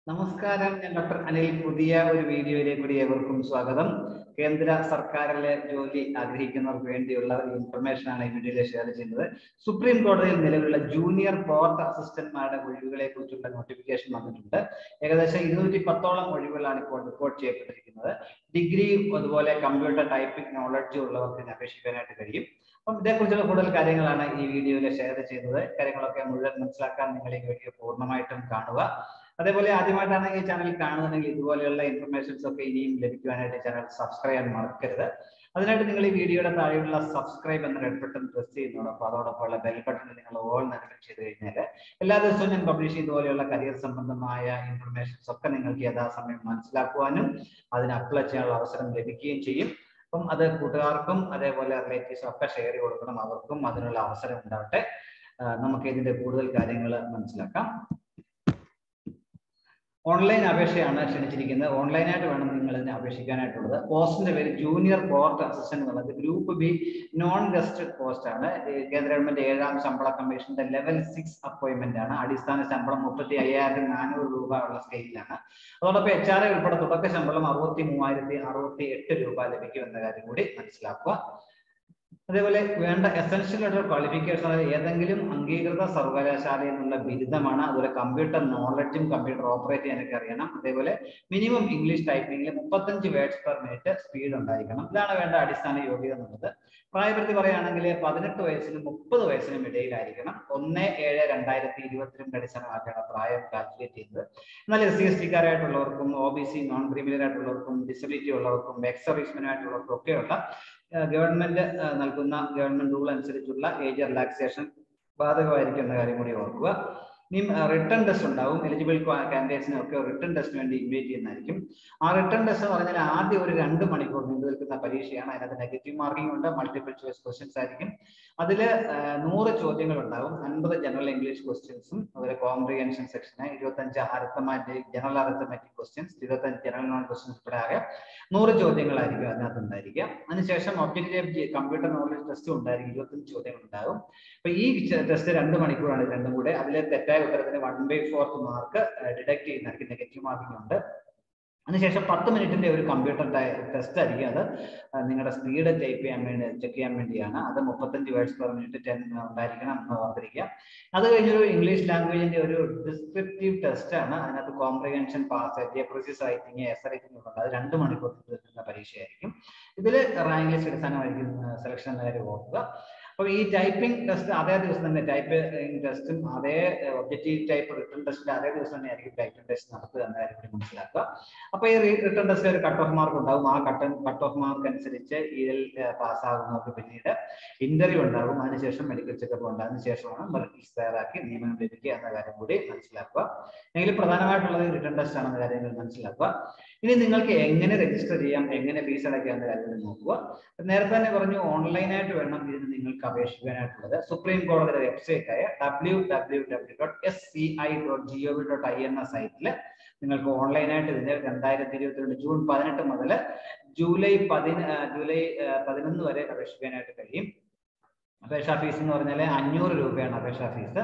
നമസ്കാരം ഞാൻ ഡോക്ടർ അനിൽ പുതിയ ഒരു വീഡിയോയിലേക്ക് കൂടി ഏവർക്കും സ്വാഗതം കേന്ദ്ര സർക്കാരിലെ ജോലി ആഗ്രഹിക്കുന്നവർക്ക് വേണ്ടിയുള്ള ഒരു ഇൻഫർമേഷൻ ആണ് ഈ വീഡിയോയിൽ ഷെയർ ചെയ്യുന്നത് സുപ്രീം കോടതിയിൽ നിലവിലുള്ള ജൂനിയർ കോർട്ട് അസിസ്റ്റന്റ്മാരുടെ ഒഴിവുകളെ കുറിച്ചുള്ള നോട്ടിഫിക്കേഷൻ വന്നിട്ടുണ്ട് ഏകദേശം ഇരുന്നൂറ്റി പത്തോളം ഒഴിവുകളാണ് ഇപ്പോൾ റിപ്പോർട്ട് ചെയ്യപ്പെട്ടിരിക്കുന്നത് ഡിഗ്രി അതുപോലെ കമ്പ്യൂട്ടർ ടൈപ്പിംഗ് നോളജ് ഉള്ളവർക്ക് ഇതിന് അപേക്ഷിക്കാനായിട്ട് കഴിയും അപ്പം ഇതേക്കുറിച്ചുള്ള കൂടുതൽ കാര്യങ്ങളാണ് ഈ വീഡിയോയിൽ ഷെയർ ചെയ്യുന്നത് കാര്യങ്ങളൊക്കെ മുഴുവൻ മനസ്സിലാക്കാൻ നിങ്ങൾ ഈ വീഡിയോ പൂർണ്ണമായിട്ടും കാണുക അതേപോലെ ആദ്യമായിട്ടാണ് ഈ ചാനൽ കാണുന്നതെങ്കിൽ ഇതുപോലെയുള്ള ഇൻഫർമേഷൻസ് ഒക്കെ ഇനിയും ലഭിക്കുവാനായിട്ട് ചാനൽ സബ്സ്ക്രൈബ് ചെയ്യാൻ മറക്കരുത് അതിനായിട്ട് നിങ്ങൾ ഈ വീഡിയോയുടെ താഴെയുള്ള സബ്സ്ക്രൈബ് എന്ന റെഡ് ബട്ടൺ പ്രസ് ചെയ്യുന്നതോടൊപ്പം അതോടൊപ്പമുള്ള ബെൽ ബട്ടൺ നിങ്ങൾ ഓൾ നൽകി ചെയ്ത് കഴിഞ്ഞാൽ എല്ലാ ദിവസവും ഞാൻ പബ്ലിഷ് ചെയ്തുപോലെയുള്ള കരിയർ സംബന്ധമായ ഇൻഫർമേഷൻസ് ഒക്കെ നിങ്ങൾക്ക് യഥാസമയം മനസ്സിലാക്കുവാനും അതിന് അപ്ലൈ ചെയ്യാനുള്ള അവസരം ലഭിക്കുകയും ചെയ്യും അപ്പം അത് കൂട്ടുകാർക്കും അതേപോലെ റിലേറ്റീവ്സും ഒക്കെ ഷെയർ ചെയ്ത് കൊടുക്കണം അവർക്കും അതിനുള്ള അവസരം ഉണ്ടാവട്ടെ നമുക്ക് ഇതിന്റെ കൂടുതൽ കാര്യങ്ങൾ മനസ്സിലാക്കാം ഓൺലൈൻ അപേക്ഷയാണ് ക്ഷണിച്ചിരിക്കുന്നത് ഓൺലൈനായിട്ട് വേണം നിങ്ങൾ ഇതിനെ അപേക്ഷിക്കാനായിട്ടുള്ളത് പോസ്റ്റിന്റെ പേര് ജൂനിയർ കോർട്ട് അസിസ്റ്റന്റ് എന്നുള്ളത് group B non gazetted post ആണ് കേന്ദ്ര ഗവൺമെന്റ് ഏഴാം ശമ്പള കമ്മീഷന്റെ ലെവൽ സിക്സ് അപ്പോയിന്റ്മെന്റ് ആണ് അടിസ്ഥാന ശമ്പളം മുപ്പത്തി അയ്യായിരത്തി നാനൂറ് രൂപ ഉള്ള സ്കെയിലാണ് അതോടൊപ്പം എച്ച് ആർ ഉൾപ്പെടെ തുടക്ക ശമ്പളം അറുപത്തി മൂവായിരത്തി അറുപത്തി എട്ട് രൂപ ലഭിക്കും എന്ന കാര്യം കൂടി മനസ്സിലാക്കുക അതേപോലെ വേണ്ട എസെൻഷ്യൽ ആയിട്ടുള്ള ക്വാളിഫിക്കേഷൻ അതായത് ഏതെങ്കിലും അംഗീകൃത സർവകലാശാലയിൽ നിന്നുള്ള ബിരുദമാണ് അതുപോലെ കമ്പ്യൂട്ടർ നോളജും കമ്പ്യൂട്ടർ ഓപ്പറേറ്റ് ചെയ്യാനൊക്കെ അറിയണം അതേപോലെ മിനിമം ഇംഗ്ലീഷ് ടൈപ്പിംഗിൽ മുപ്പത്തഞ്ച് വേർഡ്സ് പെർ മിനിറ്റ് സ്പീഡ് ഉണ്ടായിരിക്കണം ഇതാണ് വേണ്ട അടിസ്ഥാന യോഗ്യത എന്നുള്ളത് പ്രായപരിധി പറയുകയാണെങ്കിൽ പതിനെട്ട് വയസ്സിനും മുപ്പത് വയസ്സിനും ഇടയിലായിരിക്കണം ഒന്ന് ഏഴ് രണ്ടായിരത്തി ഇരുപത്തിരണ്ട് അടിസ്ഥാനമാക്കിയാണ് പ്രായം കാൽക്കുലേറ്റ് ചെയ്യുന്നത് എന്നാൽ എസ് സി എസ് ടിക്കാരായിട്ടുള്ളവർക്കും O B C non criminal ആയിട്ടുള്ളവർക്കും ഡിസബിലിറ്റി ഉള്ളവർക്കും എക്സ് സർവീസ്മെൻ ആയിട്ടുള്ളവർക്കും ഒക്കെയുള്ള ഗവൺമെന്റ് നൽകുന്ന ഗവൺമെന്റ് റൂൾ അനുസരിച്ചുള്ള ഏജ് റിലാക്സേഷൻ ബാധകമായിരിക്കും എന്ന കാര്യം കൂടി ഓർക്കുക ഇനിയും റിട്ടേൺ ടെസ്റ്റ് ഉണ്ടാവും എലിജിബിൾ കാൻഡിഡേറ്റ്സിനെ ഒക്കെ റിട്ടേൺ ടെസ്റ്റിന് വേണ്ടി ഇൻവൈറ്റ് ചെയ്യുന്നതായിരിക്കും ആ റിട്ടേൺ ടെസ്റ്റ് എന്ന് പറഞ്ഞാൽ ആദ്യം ഒരു രണ്ട് മണിക്കൂർ നീണ്ടു നിൽക്കുന്ന പരീക്ഷയാണ് അതിനകത്ത് നെഗറ്റീവ് മാർക്കിംഗ് ഉണ്ട് മൾട്ടിപ്പിൾ ചോയ്സ് ക്വസ്റ്റ്യൻസ് ആയിരിക്കും അതിൽ നൂറ് ചോദ്യങ്ങൾ ഉണ്ടാവും അൻപത് ജനറൽ ഇംഗ്ലീഷ് ക്വസ്റ്റ്യൻസും അതുപോലെ കോംപ്രിഹെൻഷൻ സെക്ഷന് ഇരുപത്തഞ്ച് അരിത്തമാറ്റിക് ജനറൽ അരിത്തമാറ്റിക് ക്വസ്റ്റ്യൻസ് ഇരുപത്തഞ്ച് ജനറൽ നോൺ ക്വസ്റ്റ്യൻസ് ഉൾപ്പെടെ ആകെ നൂറ് ചോദ്യങ്ങളായിരിക്കും അതിനകത്ത് ഉണ്ടായിരിക്കുക അതിനുശേഷം ഒബ്ജക്റ്റീവ് കമ്പ്യൂട്ടർ നോളജ് ടെസ്റ്റും ഉണ്ടായിരിക്കും ഇരുപത്തഞ്ച് ചോദ്യങ്ങൾ ഉണ്ടാവും അപ്പൊ ഈ ടെസ്റ്റ് രണ്ട് മണിക്കൂറാണ് രണ്ടും കൂടെ അതിലെ തെറ്റായ ഉത്തരത്തിന് one by fourth mark deduct ചെയ്യുന്നതായിരിക്കും നെഗറ്റീവ് മാർക്കിംഗ് ഉണ്ട് അതിനുശേഷം പത്ത് മിനിറ്റിന്റെ ഒരു കമ്പ്യൂട്ടർ ടെസ്റ്റ് ആയിരിക്കും അത് നിങ്ങളുടെ സ്പീഡ് ടൈപ്പ് ചെയ്യാൻ വേണ്ടി ചെക്ക് ചെയ്യാൻ വേണ്ടിയാണ് അത് മുപ്പത്തഞ്ച് വേർഡ്സ് പെർ മിനിറ്റ് ടെൻ ഉണ്ടായിരിക്കണം എന്ന് ഓർത്തിരിക്കുക അത് കഴിഞ്ഞൊരു ഇംഗ്ലീഷ് ലാംഗ്വേജിന്റെ ഒരു ഡിസ്ക്രിപ്റ്റീവ് ടെസ്റ്റ് ആണ് അതിനകത്ത് comprehension pass precis writing essay writing ഉണ്ട് അത് രണ്ട് മണിക്കൂർ നിൽക്കുന്ന പരീക്ഷയായിരിക്കും ഇതിൽ റാങ്ക് ലിസ്റ്റ് അടിസ്ഥാനമായിരിക്കും സെലക്ഷൻ എന്ന കാര്യം ഓർക്കുക അപ്പൊ ഈ ടൈപ്പിംഗ് ടെസ്റ്റ് അതേ ദിവസം തന്നെ ടൈപ്പിംഗ് ടെസ്റ്റും അതേ ഒബ്ജക്റ്റീവ് ടൈപ്പ് റിട്ടേൺ ടെസ്റ്റിന്റെ അതേ ദിവസം തന്നെ ആയിരിക്കും ടൈപ്പിംഗ് ടെസ്റ്റ് നടത്തുക എന്ന കാര്യം കൂടി മനസ്സിലാക്കുക അപ്പൊ ഈ റിട്ടേൺ ടെസ്റ്റിൽ ഒരു കട്ട് ഓഫ് മാർക്ക് ഉണ്ടാവും ആ കട്ട് കട്ട് ഓഫ് മാർക്ക് അനുസരിച്ച് ഇതിൽ പാസ്സാകുന്നവർക്ക് പിന്നീട് ഇന്റർവ്യൂ ഉണ്ടാകും അതിനുശേഷം മെഡിക്കൽ ചെക്കപ്പ് ഉണ്ട് അതിനുശേഷമാണ് മെറിറ്റ് തയ്യാറാക്കി നിയമനം ലഭിക്കുക എന്ന കാര്യം കൂടി മനസ്സിലാക്കുക എങ്കിലും പ്രധാനമായിട്ടുള്ളത് റിട്ടേൺ ടെസ്റ്റ് ആണെന്ന കാര്യങ്ങൾ മനസ്സിലാക്കുക ഇനി നിങ്ങൾക്ക് എങ്ങനെ രജിസ്റ്റർ ചെയ്യാം എങ്ങനെ ഫീസ് അടയ്ക്കാം എന്ന കാര്യങ്ങൾ നോക്കുക നേരത്തെ തന്നെ പറഞ്ഞു ഓൺലൈനായിട്ട് വേണം ഇതിന് നിങ്ങൾക്ക് അപേക്ഷിക്കാനായിട്ടുള്ളത് സുപ്രീം കോടതിയുടെ വെബ്സൈറ്റ് ആയ W W W dot S C I dot G O V dot I എന്ന സൈറ്റിൽ നിങ്ങൾക്ക് ഓൺലൈനായിട്ട് ഇതിന്റെ രണ്ടായിരത്തി ഇരുപത്തിരണ്ട് ജൂൺ പതിനെട്ട് മുതൽ ജൂലൈ പതിന ജൂലൈ പതിനൊന്ന് വരെ അപേക്ഷിക്കാനായിട്ട് കഴിയും അപേക്ഷാ ഫീസ് എന്ന് പറഞ്ഞാൽ അഞ്ഞൂറ് രൂപയാണ് അപേക്ഷാ ഫീസ്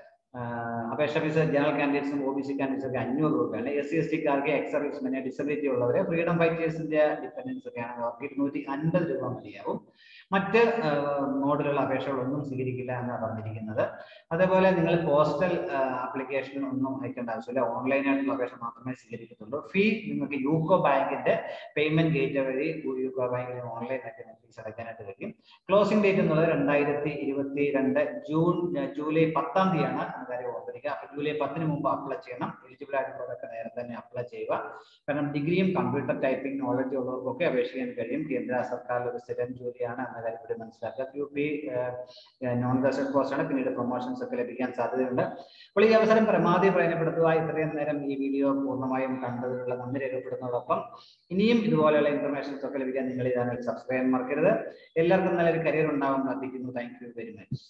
അപേക്ഷ ഫീസ് ജനറൽ കാൻഡിഡേറ്റ്സും ഒ ബി സി കാൻഡിഡേറ്റ്സ് അഞ്ഞൂറ് രൂപയാണ് എസ് സി എസ് ടിക്കാർക്ക് എക്സ് സർവീസ്മെന്റ് ഡിസബിലിറ്റി ഉള്ളവരെ ഫ്രീഡം ഫൈറ്റേഴ്സിന്റെ ഡിപ്പെൻഡൻസ് ഒക്കെ ആണെങ്കിൽ അവർക്ക് ഇരുന്നൂറ്റി അൻപത് രൂപ മതിയാവും മറ്റ് മോഡലുള്ള അപേക്ഷകളൊന്നും സ്വീകരിക്കില്ല എന്നാണ് പറഞ്ഞിരിക്കുന്നത് അതേപോലെ നിങ്ങൾ പോസ്റ്റൽ ആപ്ലിക്കേഷൻ ഒന്നും അയക്കേണ്ട ആവശ്യമില്ല ഓൺലൈനായിട്ടുള്ള അപേക്ഷ മാത്രമേ സ്വീകരിക്കത്തുള്ളൂ ഫീ നിങ്ങൾക്ക് യൂക്കോ ബാങ്കിന്റെ പേയ്മെന്റ് ഗേറ്റ് വഴി യൂക്കോ ബാങ്കിൽ ഓൺലൈനായിട്ട് ഫീസ് അടയ്ക്കാനായിട്ട് കഴിയും ക്ലോസിംഗ് ഡേറ്റ് എന്നുള്ളത് രണ്ടായിരത്തി ഇരുപത്തി രണ്ട് ജൂൺ ജൂലൈ പത്താം തീയതിയാണ് എന്ന കാര്യം ഓർത്തിരിക്കുക അപ്പൊ ജൂലൈ പത്തിന് മുമ്പ് അപ്ലൈ ചെയ്യണം എലിജിബിൾ ആയിട്ടുള്ളവരൊക്കെ നേരത്തെ തന്നെ അപ്ലൈ ചെയ്യുക കാരണം ഡിഗ്രിയും കമ്പ്യൂട്ടർ ടൈപ്പിംഗ് നോളജ് ഉള്ളവർക്കൊക്കെ അപേക്ഷിക്കാൻ കഴിയും കേന്ദ്ര സർക്കാരിൽ ഒരു സ്ഥിരം ജോലിയാണ് എന്ന കാര്യം കൂടി മനസ്സിലാക്കുക U P non gazetted post ആണ് പിന്നീട് പ്രൊമോഷൻസ് ഒക്കെ ലഭിക്കാൻ സാധ്യതയുണ്ട് അപ്പോൾ ഈ അവസരം പരമാവധി പ്രയോജനപ്പെടുത്തുക ഇത്രയും നേരം ഈ വീഡിയോ പൂർണ്ണമായും കണ്ടതിനുള്ള നന്ദി രേഖപ്പെടുന്നതോടൊപ്പം ഇനിയും ഇതുപോലെയുള്ള ഇൻഫർമേഷൻസ് ഒക്കെ ലഭിക്കാൻ നിങ്ങൾ ഈ ചാനൽ സബ്സ്ക്രൈബ് മറക്കരുത് എല്ലാവർക്കും നല്ലൊരു കരിയർ ഉണ്ടാവും പ്രാർത്ഥിക്കുന്നു താങ്ക് യു വെരി മച്ച്